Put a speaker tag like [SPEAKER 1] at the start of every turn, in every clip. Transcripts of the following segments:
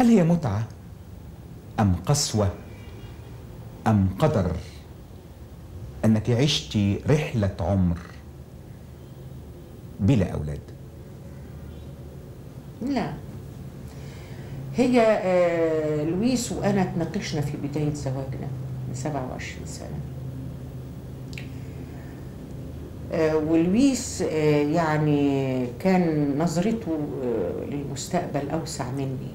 [SPEAKER 1] هل هي متعة أم قسوة أم قدر أنك عشت رحلة عمر بلا أولاد
[SPEAKER 2] لا هي آه، لويس وانا اتناقشنا في بدايه زواجنا من 27 سنه آه، ولويس آه، يعني كان نظرته آه، للمستقبل اوسع مني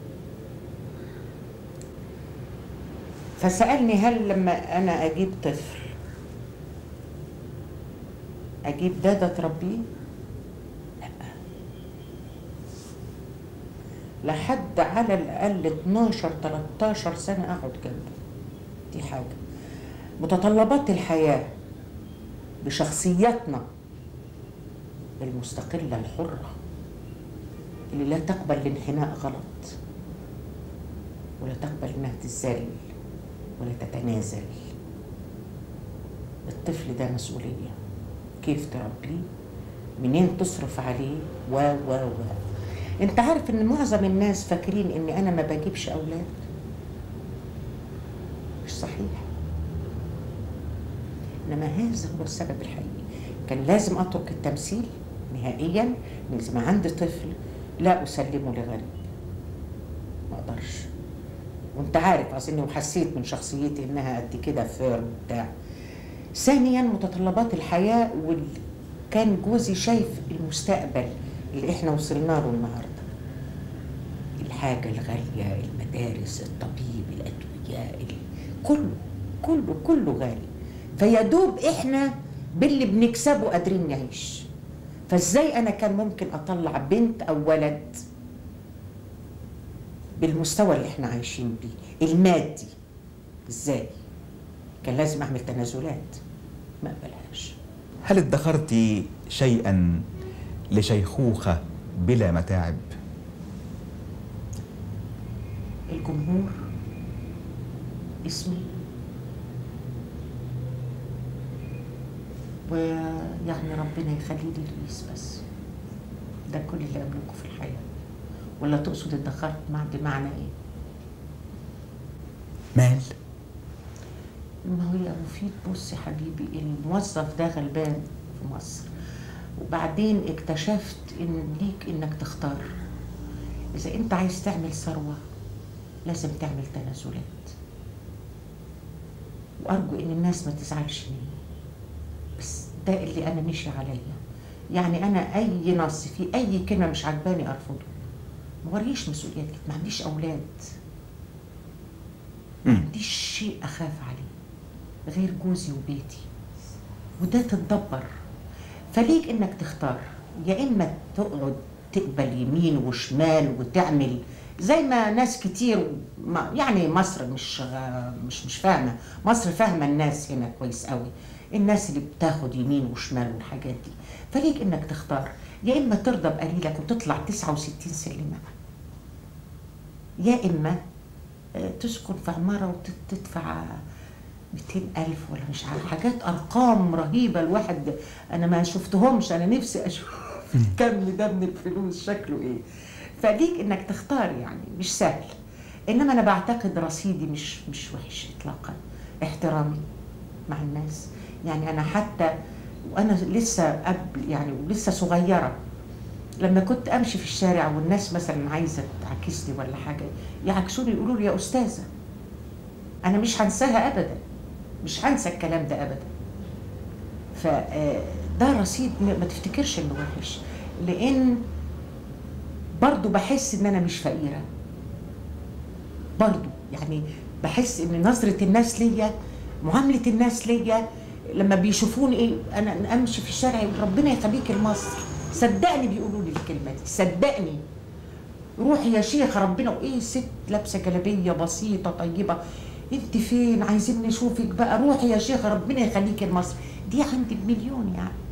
[SPEAKER 2] فسالني هل لما انا اجيب طفل اجيب داده تربيه لحد على الاقل 12 13 سنه اقعد جنبه دي حاجه متطلبات الحياه بشخصيتنا المستقله الحره اللي لا تقبل الانحناء غلط ولا تقبل انها تتذل ولا تتنازل الطفل ده مسؤوليه كيف تربيه منين تصرف عليه و و و انت عارف ان معظم الناس فاكرين ان انا ما بجيبش اولاد مش صحيح انما هذا هو السبب الحقيقي كان لازم اترك التمثيل نهائيا لازم عندي طفل لا اسلمه لغريب ما اقدرش وانت عارف اظن وحسيت من شخصيتي انها قد كده فيرم بتاع ثانيا متطلبات الحياه وكان جوزي شايف المستقبل اللي احنا وصلنا له النهارده الحاجه الغاليه المدارس الطبيب الادويه ال- كله كله كله غالي فيا دوب احنا باللي بنكسبه قادرين نعيش فازاي انا كان ممكن اطلع بنت او ولد بالمستوى اللي احنا عايشين بيه المادي ازاي كان لازم اعمل تنازلات ما اقبلهاش
[SPEAKER 1] هل ادخرت شيئا لشيخوخة بلا متاعب
[SPEAKER 2] الجمهور اسمي ويعني ربنا يخلي لي لويس بس ده كل اللي املكه في الحياه ولا تقصد ادخرت مع بمعنى ايه؟
[SPEAKER 1] مال
[SPEAKER 2] ما هو يا مفيد بص يا حبيبي الموظف ده غلبان في مصر وبعدين اكتشفت ان ليك انك تختار اذا انت عايز تعمل ثروه لازم تعمل تنازلات وارجو ان الناس ما تزعلش مني بس ده اللي انا ماشي عليا يعني انا اي نص في اي كلمه مش عجباني ارفضه ما وريش مسؤوليات ما عنديش اولاد ما
[SPEAKER 1] مم.
[SPEAKER 2] عنديش شيء اخاف عليه غير جوزي وبيتي وده تتدبر فليك انك تختار يا اما تقعد تقبل يمين وشمال وتعمل زي ما ناس كتير ما يعني مصر مش مش مش فاهمه مصر فاهمه الناس هنا كويس قوي الناس اللي بتاخد يمين وشمال والحاجات دي فليك انك تختار يا اما ترضى بقليلك وتطلع 69 سلمه يا اما آه، تسكن في عماره وتدفع 200 ألف ولا مش عارف حاجات أرقام رهيبة الواحد أنا ما شفتهمش أنا نفسي أشوف الكم ده من الفلوس شكله إيه فليك إنك تختار يعني مش سهل إنما أنا بعتقد رصيدي مش مش وحش إطلاقا احترامي مع الناس يعني أنا حتى وأنا لسه قبل يعني ولسه صغيرة لما كنت امشي في الشارع والناس مثلا عايزه تعاكسني ولا حاجه يعكسوني يقولوا لي يا استاذه انا مش هنساها ابدا مش هنسى الكلام ده ابدا فده رصيد ما ما تفتكرش انه وحش لان برضو بحس ان انا مش فقيره برضو يعني بحس ان نظره الناس ليا معامله الناس ليا لما بيشوفوني ايه انا امشي في الشارع يقول ربنا يخليك لمصر صدقني بيقولوا لي الكلمه دي صدقني روحي يا شيخ ربنا وايه ست لابسه جلابيه بسيطه طيبه انت فين عايزين نشوفك بقى روحي يا شيخ ربنا يخليك لمصر دي عندي بمليون يعني